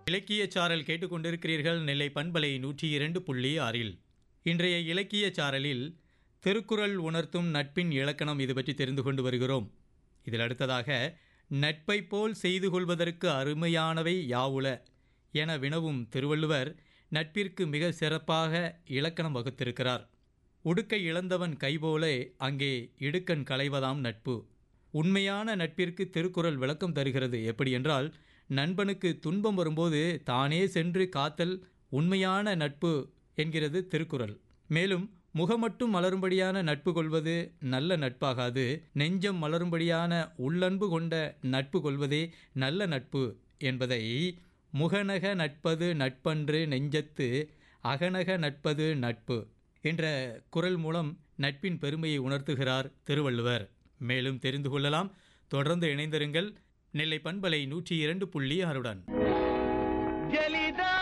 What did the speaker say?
இலக்கிய சாரல் கேட்டுக்கொண்டிருக்கிறீர்கள் நெல்லை பண்பலை நூற்றி இரண்டு புள்ளி ஆறில் இன்றைய இலக்கிய சாரலில் திருக்குறள் உணர்த்தும் நட்பின் இலக்கணம் இது பற்றி தெரிந்து கொண்டு வருகிறோம் இதில் அடுத்ததாக நட்பை போல் செய்து கொள்வதற்கு அருமையானவை யாவுல என வினவும் திருவள்ளுவர் நட்பிற்கு மிக சிறப்பாக இலக்கணம் வகுத்திருக்கிறார் உடுக்கை இழந்தவன் கைபோலே அங்கே இடுக்கண் களைவதாம் நட்பு உண்மையான நட்பிற்கு திருக்குறள் விளக்கம் தருகிறது எப்படி என்றால் நண்பனுக்கு துன்பம் வரும்போது தானே சென்று காத்தல் உண்மையான நட்பு என்கிறது திருக்குறள் மேலும் முகமட்டும் மலரும்படியான நட்பு கொள்வது நல்ல நட்பாகாது நெஞ்சம் மலரும்படியான உள்ளன்பு கொண்ட நட்பு கொள்வதே நல்ல நட்பு என்பதை முகநக நட்பது நட்பன்று நெஞ்சத்து அகநக நட்பது நட்பு என்ற குரல் மூலம் நட்பின் பெருமையை உணர்த்துகிறார் திருவள்ளுவர் மேலும் தெரிந்து கொள்ளலாம் தொடர்ந்து இணைந்திருங்கள் நெல்லை பண்பலை நூற்றி இரண்டு புள்ளி ஆறுடன் ஜலிதா